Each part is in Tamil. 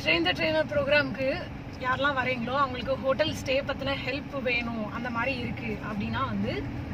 ட்ரெயின் த ட்ரெயினர் ப்ரோக்ராம்க்கு யாரெல்லாம் வரீங்களோ அவங்களுக்கு ஹோட்டல் ஸ்டே பத்தின ஹெல்ப் வேணும் அந்த மாதிரி இருக்கு அப்படின்னா வந்து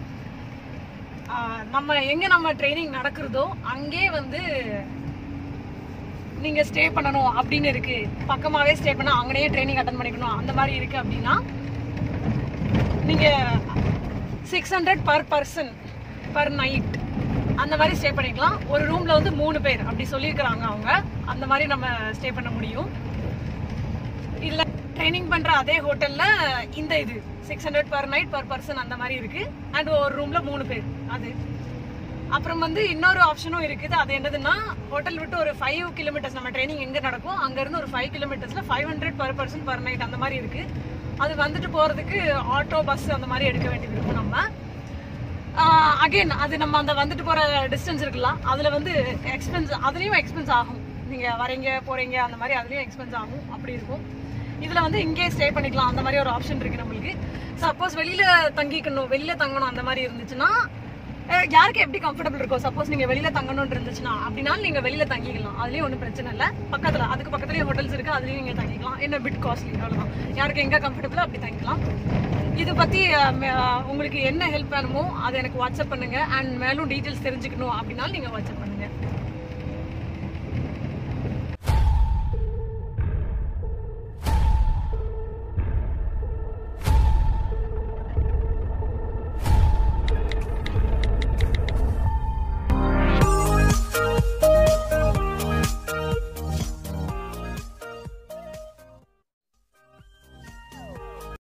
ஆஹ், நம்ம எங்க நம்ம ட்ரைனிங் நடக்கிறதோ அங்கே வந்து நீங்க ஸ்டே பண்ணணும் அப்படின்னு இருக்கு பக்கமாவே ஸ்டே பண்ணா அங்கேயே ட்ரைனிங் அட்டன் பண்ணிக்கணும் அந்த மாதிரி இருக்கு அப்படின்னா நீங்க six hundred per person per night அந்த மாதிரி ஸ்டே பண்ணிக்கலாம் ஒரு ரூம்ல வந்து மூணு பேர் அப்படி சொல்லியிருக்கிறாங்க அவங்க அந்த மாதிரி நம்ம ஸ்டே பண்ண முடியும் இல்ல ட்ரைனிங் பண்ற அதே ஹோட்டல்ல இந்த இது six hundred per night per person அந்த மாதிரி இருக்கு அண்ட் ஒரு ரூம்ல மூணு பேர் அது அப்புறம் வந்து இன்னொரு ஆப்ஷனும் இருக்குது அது என்னதுன்னா ஹோட்டல் விட்டு ஒரு ஃபைவ் கிலோமீட்டர்ஸ் நம்ம ட்ரைனிங் எங்க நடக்கும் அங்க இருந்து ஒரு ஃபைவ் கிலோமீட்டர்ஸ்ல five hundred per person per night அந்த மாதிரி இருக்கு அது வந்துட்டு போறதுக்கு ஆட்டோ பஸ் அந்த மாதிரி எடுக்க வேண்டியது இருக்கும் நம்ம அகைன் அது நம்ம அந்த வந்துட்டு போற டிஸ்டன்ஸ் இருக்குல்ல அதுல வந்து எக்ஸ்பென்ஸ் அதுலயும் எக்ஸ்பென்ஸ் ஆகும் நீங்க வரீங்க போறீங்க அந்த மாதிரி அதுலயும் எக்ஸ்பென்ஸ் ஆகும் அப்படி இருக்கும் இதுல வந்து இங்கே ஸ்டே பண்ணிக்கலாம் அந்த மாதிரி ஒரு ஆப்ஷன் இருக்கு நம்மளுக்கு சப்போஸ் வெளியில தங்கிக்கணும் வெளியில தங்கணும் அந்த மாதிரி இருந்துச்சுன்னா அஹ், யாருக்கு எப்படி கம்ஃபர்டபுள் இருக்கோ சப்போஸ் நீங்க வெளியில தங்கணும்னு இருந்துச்சுன்னா அப்படின்னாலும் நீங்க வெளியில தங்கிக்கலாம் அதுலயும் ஒன்றும் பிரச்சனை இல்லை பக்கத்துல அதுக்கு பக்கத்துலயே ஹோட்டல்ஸ் இருக்கு அதுலயும் நீங்க தங்கிக்கலாம் என்ன பிட் காஸ்ட்லி அவ்வளவுதான் யாருக்கு எங்க கம்ஃபர்டபுளோ அப்படி தங்கிக்கலாம் இது பத்தி அஹ், ம- அஹ், உங்களுக்கு என்ன ஹெல்ப் வேணுமோ அதை எனக்கு வாட்ஸ்அப் பண்ணுங்க அண்ட் மேலும் டீட்டெயில்ஸ் தெரிஞ்சுக்கணும் அப்படின்னாலும் நீங்க வாட்ஸ்அப் பண்ணுங்க